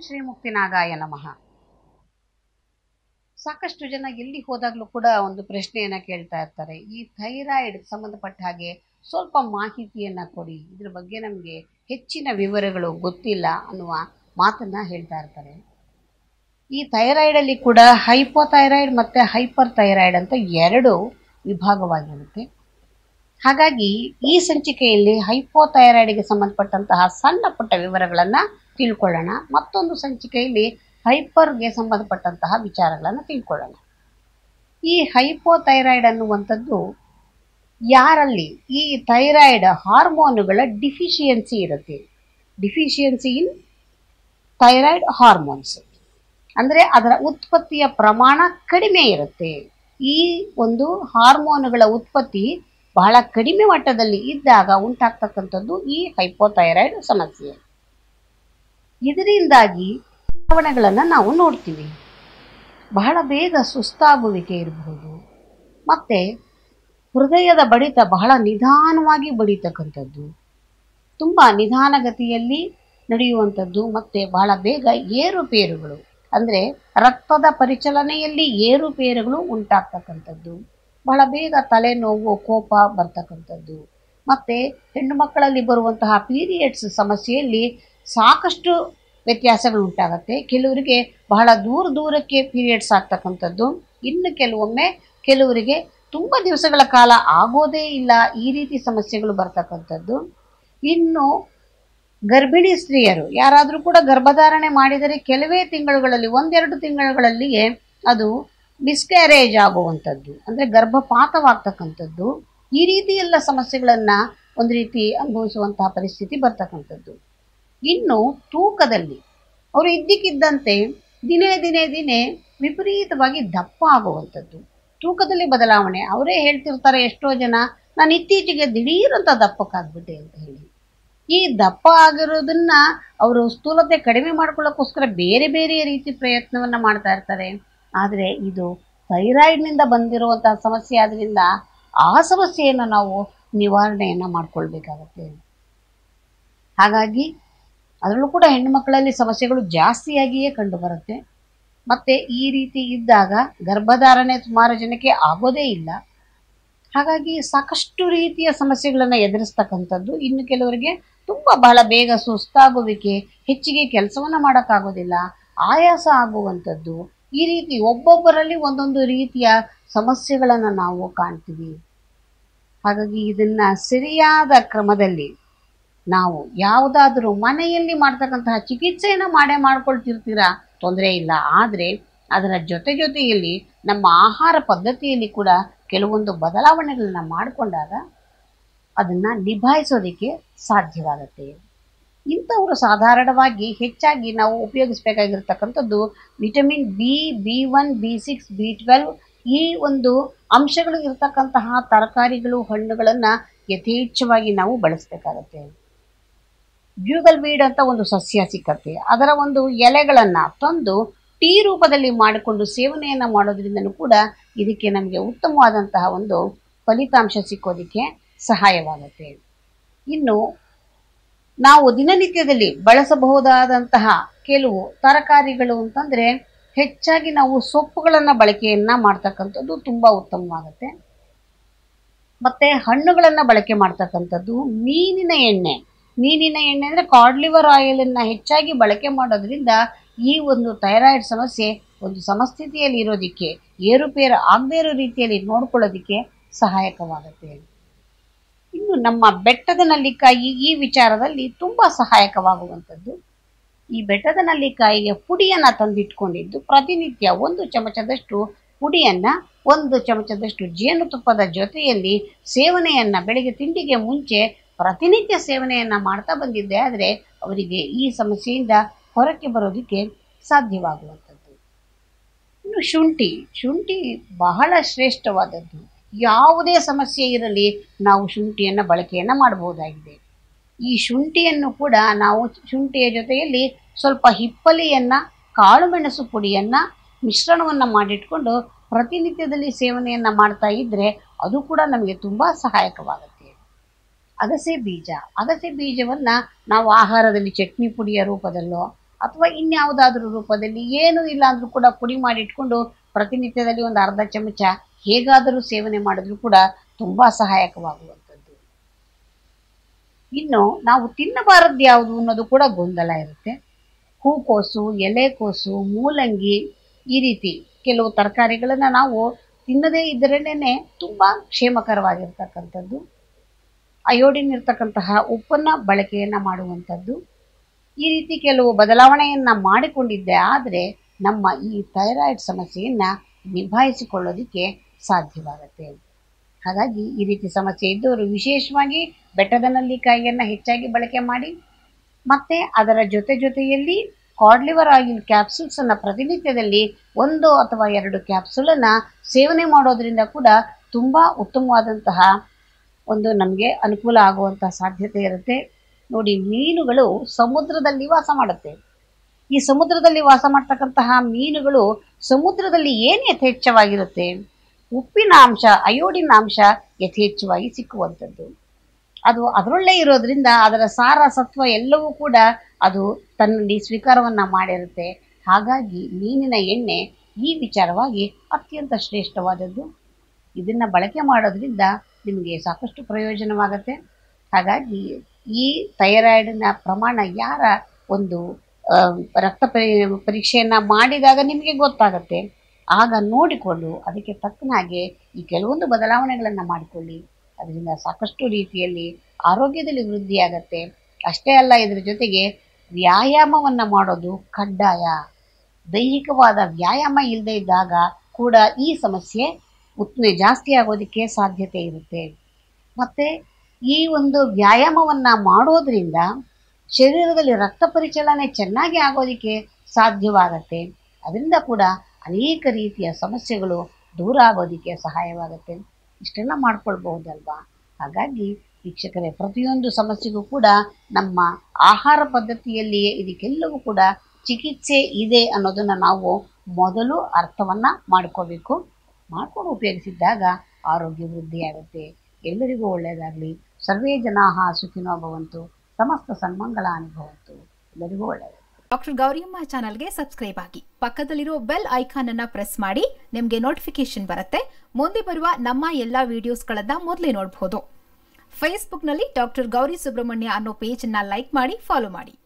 ಶ್ರೀ ಮುಕ್ತಿನಾಗಾಯ ನಮಃ ಸಾಕಷ್ಟು ಜನ ಎಲ್ಲಿ ಹೋದಾಗಲೂ ಕೂಡ ಒಂದು ಪ್ರಶ್ನೆಯನ್ನ ಕೇಳ್ತಾ ಇರ್ತಾರೆ ಈ ಥೈರಾಯ್ಡ್ ಸಂಬಂಧಪಟ್ಟ ಹಾಗೆ ಸ್ವಲ್ಪ ಮಾಹಿತಿಯನ್ನ ಕೊಡಿ ಇದ್ರ ಬಗ್ಗೆ ನಮಗೆ ಹೆಚ್ಚಿನ ವಿವರಗಳು ಗೊತ್ತಿಲ್ಲ ಅನ್ನುವ ಮಾತನ್ನ ಹೇಳ್ತಾ ಇರ್ತಾರೆ ಈ ಥೈರಾಯ್ಡ್ ಅಲ್ಲಿ ಕೂಡ ಹೈಪೋಥೈರಾಯ್ಡ್ ಮತ್ತೆ ಹೈಪರ್ ಥೈರಾಯ್ಡ್ ಅಂತ ಎರಡು ವಿಭಾಗವಾಗಿರುತ್ತೆ ಹಾಗಾಗಿ ಈ ಸಂಚಿಕೆಯಲ್ಲಿ ಹೈಪೋಥೈರಾಯ್ಡ್ಗೆ ಸಂಬಂಧಪಟ್ಟಂತಹ ಸಣ್ಣ ಪುಟ್ಟ ವಿವರಗಳನ್ನು ತಿಳ್ಕೊಳ್ಳೋಣ ಮತ್ತೊಂದು ಸಂಚಿಕೆಯಲ್ಲಿ ಹೈಪರ್ಗೆ ಸಂಬಂಧಪಟ್ಟಂತಹ ವಿಚಾರಗಳನ್ನು ತಿಳ್ಕೊಳ್ಳೋಣ ಈ ಹೈಪೋಥೈರಾಯ್ಡ್ ಅನ್ನುವಂಥದ್ದು ಯಾರಲ್ಲಿ ಈ ಥೈರಾಯ್ಡ್ ಹಾರ್ಮೋನುಗಳ ಡಿಫಿಷಿಯನ್ಸಿ ಇರುತ್ತೆ ಡಿಫಿಷಿಯನ್ಸಿ ಇನ್ ಥೈರಾಯ್ಡ್ ಹಾರ್ಮೋನ್ಸ್ ಅಂದರೆ ಅದರ ಉತ್ಪತ್ತಿಯ ಪ್ರಮಾಣ ಕಡಿಮೆ ಇರುತ್ತೆ ಈ ಒಂದು ಹಾರ್ಮೋನುಗಳ ಉತ್ಪತ್ತಿ ಬಹಳ ಕಡಿಮೆ ಮಟ್ಟದಲ್ಲಿ ಇದ್ದಾಗ ಉಂಟಾಗ್ತಕ್ಕಂಥದ್ದು ಈ ಹೈಪೋಥೈರಾಯ್ಡ್ ಸಮಸ್ಯೆ ಇದರಿಂದಾಗಿ ಬದಲಾವಣೆಗಳನ್ನು ನಾವು ನೋಡ್ತೀವಿ ಬಹಳ ಬೇಗ ಸುಸ್ತಾಗುವಿಕೆ ಇರಬಹುದು ಮತ್ತು ಹೃದಯದ ಬಡಿತ ಬಹಳ ನಿಧಾನವಾಗಿ ಬಡಿತಕ್ಕಂಥದ್ದು ತುಂಬ ನಿಧಾನಗತಿಯಲ್ಲಿ ನಡೆಯುವಂಥದ್ದು ಮತ್ತು ಬಹಳ ಬೇಗ ಏರುಪೇರುಗಳು ಅಂದರೆ ರಕ್ತದ ಪರಿಚಲನೆಯಲ್ಲಿ ಏರುಪೇರುಗಳು ಉಂಟಾಗ್ತಕ್ಕಂಥದ್ದು ಬಹಳ ಬೇಗ ತಲೆನೋವು ಕೋಪ ಬರ್ತಕ್ಕಂಥದ್ದು ಮತ್ತು ಹೆಣ್ಣು ಮಕ್ಕಳಲ್ಲಿ ಬರುವಂತಹ ಪೀರಿಯಡ್ಸ್ ಸಮಸ್ಯೆಯಲ್ಲಿ ಸಾಕಷ್ಟು ವ್ಯತ್ಯಾಸಗಳು ಉಂಟಾಗುತ್ತೆ ಕೆಲವರಿಗೆ ಬಹಳ ದೂರ ದೂರಕ್ಕೆ ಪೀರಿಯಡ್ಸ್ ಆಗ್ತಕ್ಕಂಥದ್ದು ಇನ್ನು ಕೆಲವೊಮ್ಮೆ ಕೆಲವರಿಗೆ ತುಂಬ ದಿವಸಗಳ ಕಾಲ ಆಗೋದೇ ಇಲ್ಲ ಈ ರೀತಿ ಸಮಸ್ಯೆಗಳು ಬರ್ತಕ್ಕಂಥದ್ದು ಇನ್ನು ಗರ್ಭಿಣಿ ಸ್ತ್ರೀಯರು ಯಾರಾದರೂ ಕೂಡ ಗರ್ಭಧಾರಣೆ ಮಾಡಿದರೆ ಕೆಲವೇ ತಿಂಗಳುಗಳಲ್ಲಿ ಒಂದೆರಡು ತಿಂಗಳುಗಳಲ್ಲಿಯೇ ಅದು ಮಿಸ್ಕ್ಯಾರೇಜ್ ಆಗುವಂಥದ್ದು ಅಂದರೆ ಗರ್ಭಪಾತವಾಗ್ತಕ್ಕಂಥದ್ದು ಈ ರೀತಿ ಎಲ್ಲ ಸಮಸ್ಯೆಗಳನ್ನು ಒಂದು ರೀತಿ ಅನುಭವಿಸುವಂತಹ ಪರಿಸ್ಥಿತಿ ಬರ್ತಕ್ಕಂಥದ್ದು ಇನ್ನು ತೂಕದಲ್ಲಿ ಅವರು ಇದ್ದಕ್ಕಿದ್ದಂತೆ ದಿನೇ ದಿನೇ ದಿನೇ ವಿಪರೀತವಾಗಿ ದಪ್ಪ ಆಗುವಂಥದ್ದು ತೂಕದಲ್ಲಿ ಬದಲಾವಣೆ ಅವರೇ ಹೇಳ್ತಿರ್ತಾರೆ ಎಷ್ಟೋ ಜನ ನಾನು ಇತ್ತೀಚೆಗೆ ದಿಢೀರಂತ ದಪ್ಪಕ್ಕಾಗ್ಬಿಟ್ಟೆ ಅಂತ ಹೇಳಿ ಈ ದಪ್ಪ ಆಗಿರೋದನ್ನ ಅವರು ಸ್ಥೂಲತೆ ಕಡಿಮೆ ಮಾಡ್ಕೊಳ್ಳೋಕ್ಕೋಸ್ಕರ ಬೇರೆ ಬೇರೆ ರೀತಿ ಪ್ರಯತ್ನವನ್ನು ಮಾಡ್ತಾ ಇರ್ತಾರೆ ಆದರೆ ಇದು ಥೈರಾಯ್ಡ್ನಿಂದ ಬಂದಿರುವಂತಹ ಸಮಸ್ಯೆ ಆದ್ರಿಂದ ಆ ಸಮಸ್ಯೆಯನ್ನು ನಾವು ನಿವಾರಣೆಯನ್ನು ಮಾಡ್ಕೊಳ್ಬೇಕಾಗತ್ತೆ ಹಾಗಾಗಿ ಅದರಲ್ಲೂ ಕೂಡ ಹೆಣ್ಣು ಮಕ್ಕಳಲ್ಲಿ ಸಮಸ್ಯೆಗಳು ಜಾಸ್ತಿಯಾಗಿಯೇ ಕಂಡುಬರುತ್ತೆ ಮತ್ತು ಈ ರೀತಿ ಇದ್ದಾಗ ಗರ್ಭಧಾರಣೆ ಸುಮಾರು ಜನಕ್ಕೆ ಆಗೋದೇ ಇಲ್ಲ ಹಾಗಾಗಿ ಸಾಕಷ್ಟು ರೀತಿಯ ಸಮಸ್ಯೆಗಳನ್ನು ಎದುರಿಸ್ತಕ್ಕಂಥದ್ದು ಇನ್ನು ಕೆಲವರಿಗೆ ತುಂಬ ಬಹಳ ಬೇಗ ಸುಸ್ತಾಗುವಿಕೆ ಹೆಚ್ಚಿಗೆ ಕೆಲಸವನ್ನು ಮಾಡೋಕ್ಕಾಗೋದಿಲ್ಲ ಆಯಾಸ ಆಗುವಂಥದ್ದು ಈ ರೀತಿ ಒಬ್ಬೊಬ್ಬರಲ್ಲಿ ಒಂದೊಂದು ರೀತಿಯ ಸಮಸ್ಯೆಗಳನ್ನು ನಾವು ಕಾಣ್ತೀವಿ ಹಾಗಾಗಿ ಇದನ್ನ ಸರಿಯಾದ ಕ್ರಮದಲ್ಲಿ ನಾವು ಯಾವುದಾದ್ರೂ ಮನೆಯಲ್ಲಿ ಮಾಡ್ತಕ್ಕಂತಹ ಚಿಕಿತ್ಸೆಯನ್ನು ಮಾಡೇ ಮಾಡ್ಕೊಳ್ತಿರ್ತೀರಾ ತೊಂದರೆ ಇಲ್ಲ ಆದರೆ ಅದರ ಜೊತೆ ಜೊತೆಯಲ್ಲಿ ನಮ್ಮ ಆಹಾರ ಪದ್ಧತಿಯಲ್ಲಿ ಕೂಡ ಕೆಲವೊಂದು ಬದಲಾವಣೆಗಳನ್ನ ಮಾಡಿಕೊಂಡಾಗ ಅದನ್ನು ನಿಭಾಯಿಸೋದಕ್ಕೆ ಸಾಧ್ಯವಾಗುತ್ತೆ ಇಂಥವರು ಸಾಧಾರಣವಾಗಿ ಹೆಚ್ಚಾಗಿ ನಾವು ಉಪಯೋಗಿಸಬೇಕಾಗಿರ್ತಕ್ಕಂಥದ್ದು vitamin B B one B six B twelve ಈ ಒಂದು ಅಂಶಗಳು ಇರತಕ್ಕಂತಹ ತರಕಾರಿಗಳು ಹಣ್ಣುಗಳನ್ನು ಯಥೇಚ್ಛವಾಗಿ ನಾವು ಬಳಸಬೇಕಾಗತ್ತೆ ಬ್ಯೂಗಲ್ ವೀಡ್ ಅಂತ ಒಂದು ಸಸ್ಯ ಸಿಕ್ಕತ್ತೆ ಅದರ ಒಂದು ಎಲೆಗಳನ್ನು ತಂದು ಟೀ ರೂಪದಲ್ಲಿ ಮಾಡಿಕೊಂಡು ಸೇವನೆಯನ್ನು ಮಾಡೋದ್ರಿಂದನೂ ಕೂಡ ಇದಕ್ಕೆ ನಮಗೆ ಉತ್ತಮವಾದಂತಹ ಒಂದು ಫಲಿತಾಂಶ ಸಿಕ್ಕೋದಕ್ಕೆ ಸಹಾಯವಾಗುತ್ತೆ ಇನ್ನು ನಾವು ದಿನನಿತ್ಯದಲ್ಲಿ ಬಳಸಬಹುದಾದಂತಹ ಕೆಲವು ತರಕಾರಿಗಳು ಅಂತಂದರೆ ಹೆಚ್ಚಾಗಿ ನಾವು ಸೊಪ್ಪುಗಳನ್ನು ಬಳಕೆಯನ್ನು ಮಾಡ್ತಕ್ಕಂಥದ್ದು ತುಂಬ ಉತ್ತಮವಾಗುತ್ತೆ ಮತ್ತು ಹಣ್ಣುಗಳನ್ನು ಬಳಕೆ ಮಾಡ್ತಕ್ಕಂಥದ್ದು ಮೀನಿನ ಎಣ್ಣೆ ಮೀನಿನ ಎಣ್ಣೆ ಅಂದರೆ ಕಾಡ್ಲಿವರ್ ಆಯಿಲನ್ನು ಹೆಚ್ಚಾಗಿ ಬಳಕೆ ಮಾಡೋದ್ರಿಂದ ಈ ಒಂದು ಥೈರಾಯ್ಡ್ ಸಮಸ್ಯೆ ಒಂದು ಸಮಸ್ಥಿತಿಯಲ್ಲಿ ಇರೋದಕ್ಕೆ ಏರುಪೇರು ಆಗದೇ ಇರೋ ರೀತಿಯಲ್ಲಿ ನೋಡ್ಕೊಳ್ಳೋದಕ್ಕೆ ಸಹಾಯಕವಾಗುತ್ತೆ ಇನ್ನು ನಮ್ಮ ಬೆಟ್ಟದ ನಲ್ಲಿಕಾಯಿ ಈ ವಿಚಾರದಲ್ಲಿ ತುಂಬ ಸಹಾಯಕವಾಗುವಂಥದ್ದು ಈ ಬೆಟ್ಟದ ನಲ್ಲಿಕಾಯಿಯ ಪುಡಿಯನ್ನು ತಂದಿಟ್ಕೊಂಡಿದ್ದು ಪ್ರತಿನಿತ್ಯ ಒಂದು ಚಮಚದಷ್ಟು ಪುಡಿಯನ್ನು ಒಂದು ಚಮಚದಷ್ಟು ಜೇನುತುಪ್ಪದ ಜೊತೆಯಲ್ಲಿ ಸೇವನೆಯನ್ನು ಬೆಳಗ್ಗೆ ತಿಂಡಿಗೆ ಮುಂಚೆ ಪ್ರತಿನಿತ್ಯ ಸೇವನೆಯನ್ನು ಮಾಡ್ತಾ ಬಂದಿದ್ದೆ ಆದರೆ ಅವರಿಗೆ ಈ ಸಮಸ್ಯೆಯಿಂದ ಹೊರಕ್ಕೆ ಬರೋದಕ್ಕೆ ಸಾಧ್ಯವಾಗುವಂಥದ್ದು ಇನ್ನು ಶುಂಠಿ ಶುಂಠಿ ಬಹಳ ಶ್ರೇಷ್ಠವಾದದ್ದು ಯಾವುದೇ ಸಮಸ್ಯೆ ಇರಲಿ ನಾವು ಶುಂಠಿಯನ್ನು ಬಳಕೆಯನ್ನು ಮಾಡಬಹುದಾಗಿದೆ ಈ ಶುಂಠಿಯನ್ನು ಕೂಡ ನಾವು ಶುಂಠಿಯ ಜೊತೆಯಲ್ಲಿ ಸ್ವಲ್ಪ ಹಿಪ್ಪಲಿಯನ್ನು ಕಾಳುಮೆಣಸು ಪುಡಿಯನ್ನು ಮಿಶ್ರಣವನ್ನು ಮಾಡಿಟ್ಕೊಂಡು ಪ್ರತಿನಿತ್ಯದಲ್ಲಿ ಸೇವನೆಯನ್ನು ಮಾಡ್ತಾ ಇದ್ದರೆ ಅದು ಕೂಡ ನಮಗೆ ತುಂಬ ಸಹಾಯಕವಾಗುತ್ತೆ ಅಗಸೆ ಬೀಜ ಅಗಸೆ ಬೀಜವನ್ನು ನಾವು ಆಹಾರದಲ್ಲಿ ಚಟ್ನಿ ಪುಡಿಯ ರೂಪದಲ್ಲೋ ಅಥವಾ ಇನ್ಯಾವುದಾದ್ರೂ ರೂಪದಲ್ಲಿ ಏನು ಇಲ್ಲ ಅಂದ್ರೂ ಕೂಡ ಪುಡಿ ಮಾಡಿ ಇಟ್ಕೊಂಡು ಪ್ರತಿನಿತ್ಯದಲ್ಲಿ ಒಂದು ಅರ್ಧ ಚಮಚ ಹೇಗಾದರೂ ಸೇವನೆ ಮಾಡಿದ್ರೂ ಕೂಡ ತುಂಬಾ ಸಹಾಯಕವಾಗುವಂಥದ್ದು ಇನ್ನು ನಾವು ತಿನ್ನಬಾರದ್ದು ಯಾವುದು ಅನ್ನೋದು ಕೂಡ ಗೊಂದಲ ಇರುತ್ತೆ ಹೂಕೋಸು ಎಲೆಕೋಸು ಮೂಲಂಗಿ ಈ ರೀತಿ ಕೆಲವು ತರಕಾರಿಗಳನ್ನ ನಾವು ತಿನ್ನದೇ ಇದ್ದರೇನೆ ತುಂಬಾ ಕ್ಷೇಮಕರವಾಗಿರ್ತಕ್ಕಂಥದ್ದು ಅಯೋಡಿನ್ ಇರ್ತಕ್ಕಂತಹ ಉಪ್ಪನ್ನ ಬಳಕೆಯನ್ನ ಮಾಡುವಂಥದ್ದು ಈ ರೀತಿ ಕೆಲವು ಬದಲಾವಣೆಯನ್ನ ಮಾಡಿಕೊಂಡಿದ್ದೆ ಆದರೆ ನಮ್ಮ ಈ ಥೈರಾಯ್ಡ್ ಸಮಸ್ಯೆಯನ್ನ ನಿಭಾಯಿಸಿಕೊಳ್ಳೋದಕ್ಕೆ ಸಾಧ್ಯವಾಗುತ್ತೆ ಹಾಗಾಗಿ ಈ ರೀತಿ ಸಮಸ್ಯೆ ಇದ್ದವರು ವಿಶೇಷವಾಗಿ ಬೆಟ್ಟದ ನಲ್ಲಿಕಾಯಿಯನ್ನ ಹೆಚ್ಚಾಗಿ ಬಳಕೆ ಮಾಡಿ ಮತ್ತೆ ಅದರ ಜೊತೆ ಜೊತೆಯಲ್ಲಿ ಕಾಡ್ಲಿವರ್ ಆಯಿಲ್ ಕ್ಯಾಪ್ಸೂಲ್ಸ್ ಅನ್ನ ಪ್ರತಿನಿತ್ಯದಲ್ಲಿ ಒಂದು ಅಥವಾ ಎರಡು ಕ್ಯಾಪ್ಸೂಲ್ ಅನ್ನ ಸೇವನೆ ಮಾಡೋದ್ರಿಂದ ಕೂಡ ತುಂಬಾ ಉತ್ತಮವಾದಂತಹ ಒಂದು ನಮಗೆ ಅನುಕೂಲ ಆಗುವಂತಹ ಸಾಧ್ಯತೆ ಇರುತ್ತೆ ನೋಡಿ ಮೀನುಗಳು ಸಮುದ್ರದಲ್ಲಿ ವಾಸ ಮಾಡುತ್ತೆ ಈ ಸಮುದ್ರದಲ್ಲಿ ವಾಸ ಮಾಡ್ತಕ್ಕಂತಹ ಮೀನುಗಳು ಸಮುದ್ರದಲ್ಲಿ ಏನು ಯಥೇಚ್ಛವಾಗಿರುತ್ತೆ ಉಪ್ಪಿನ ಅಂಶ ಅಯೋಡಿನ್ ಅಂಶ ಯಥೇಚ್ಛವಾಗಿ ಸಿಕ್ಕುವಂಥದ್ದು ಅದು ಅದರೊಳೇ ಇರೋದ್ರಿಂದ ಅದರ ಸಾರ ಸತ್ವ ಎಲ್ಲವೂ ಕೂಡ ಅದು ತನ್ನಲ್ಲಿ ಸ್ವೀಕಾರವನ್ನ ಮಾಡಿರುತ್ತೆ ಹಾಗಾಗಿ ಮೀನಿನ ಎಣ್ಣೆ ಈ ವಿಚಾರವಾಗಿ ಅತ್ಯಂತ ಶ್ರೇಷ್ಠವಾದದ್ದು ಇದನ್ನ ಬಳಕೆ ಮಾಡೋದ್ರಿಂದ ನಿಮಗೆ ಸಾಕಷ್ಟು ಪ್ರಯೋಜನವಾಗುತ್ತೆ ಹಾಗಾಗಿ ಈ ಥೈರಾಯ್ಡ್ನ ಪ್ರಮಾಣ ಯಾರ ಒಂದು ಆ, ರಕ್ತ ಪರಿ ಪರೀಕ್ಷೆಯನ್ನ ಮಾಡಿದಾಗ ನಿಮಗೆ ಗೊತ್ತಾಗುತ್ತೆ ಆಗ ನೋಡಿಕೊಂಡು ಅದಕ್ಕೆ ತಕ್ಕನ ಹಾಗೆ ಈ ಕೆಲವೊಂದು ಬದಲಾವಣೆಗಳನ್ನು ಮಾಡಿಕೊಳ್ಳಿ ಅದರಿಂದ ಸಾಕಷ್ಟು ರೀತಿಯಲ್ಲಿ ಆರೋಗ್ಯದಲ್ಲಿ ವೃದ್ಧಿಯಾಗತ್ತೆ ಅಷ್ಟೇ ಅಲ್ಲ ಇದರ ಜೊತೆಗೆ ವ್ಯಾಯಾಮವನ್ನ ಮಾಡೋದು ಕಡ್ಡಾಯ ದೈಹಿಕವಾದ ವ್ಯಾಯಾಮ ಇಲ್ಲದೆ ಇದ್ದಾಗ ಕೂಡ ಈ ಸಮಸ್ಯೆ ಉತ್ನೆ ಜಾಸ್ತಿ ಆಗೋದಕ್ಕೆ ಸಾಧ್ಯತೆ ಇರುತ್ತೆ ಮತ್ತೆ ಈ ಒಂದು ವ್ಯಾಯಾಮವನ್ನ ಮಾಡೋದ್ರಿಂದ ಶರೀರದಲ್ಲಿ ರಕ್ತ ಪರಿಚಲನೆ ಚೆನ್ನಾಗಿ ಆಗೋದಕ್ಕೆ ಸಾಧ್ಯವಾಗತ್ತೆ ಅದರಿಂದ ಕೂಡ ಅನೇಕ ರೀತಿಯ ಸಮಸ್ಯೆಗಳು ದೂರ ಆಗೋದಕ್ಕೆ ಸಹಾಯವಾಗುತ್ತೆ ಇಷ್ಟೆಲ್ಲ ಮಾಡ್ಕೊಳ್ಬಹುದಲ್ವಾ ಹಾಗಾಗಿ ವೀಕ್ಷಕರೇ ಪ್ರತಿಯೊಂದು ಸಮಸ್ಯೆಗೂ ಕೂಡ ನಮ್ಮ ಆಹಾರ ಪದ್ಧತಿಯಲ್ಲಿಯೇ ಇದಕ್ಕೆಲ್ಲವೂ ಕೂಡ ಚಿಕಿತ್ಸೆ ಇದೆ ಅನ್ನೋದನ್ನ ನಾವು ಮೊದಲು ಅರ್ಥವನ್ನ ಮಾಡ್ಕೋಬೇಕು ಮಾಡ್ಕೊಂಡು ಉಪಯೋಗಿಸಿದ್ದಾಗ ಆರೋಗ್ಯ ವೃದ್ಧಿಯಾಗುತ್ತೆ ಎಲ್ಲರಿಗೂ ಒಳ್ಳೆಯದಾಗಲಿ ಸರ್ವೇ ಜನಾಹ ಸುಖಿನೋ ಭವಂತು ಸಮಸ್ತ ಸನ್ಮಂಗಳಾನಿ ಭವಂತು ಎಲ್ಲರಿಗೂ ಒಳ್ಳೆಯದು ಡಾಕ್ಟರ್ ಗೌರಿಯಮ್ಮ ಚಾನಲ್ಗೆ ಸಬ್ಸ್ಕ್ರೈಬ್ ಆಗಿ ಪಕ್ಕದಲ್ಲಿರೋ ಬೆಲ್ ಐಕಾನ್ ಅನ್ನ ಪ್ರೆಸ್ ಮಾಡಿ ನಿಮಗೆ ನೋಟಿಫಿಕೇಶನ್ ಬರುತ್ತೆ ಮುಂದೆ ಬರುವ ನಮ್ಮ ಎಲ್ಲಾ ವಿಡಿಯೋಸ್ಗಳನ್ನ ಮೊದಲೇ ನೋಡಬಹುದು ಫೇಸ್ಬುಕ್ನಲ್ಲಿ ಡಾಕ್ಟರ್ ಗೌರಿ ಸುಬ್ರಹ್ಮಣ್ಯ ಅನ್ನೋ ಪೇಜ್ ಅನ್ನ ಲೈಕ್ ಮಾಡಿ ಫಾಲೋ ಮಾಡಿ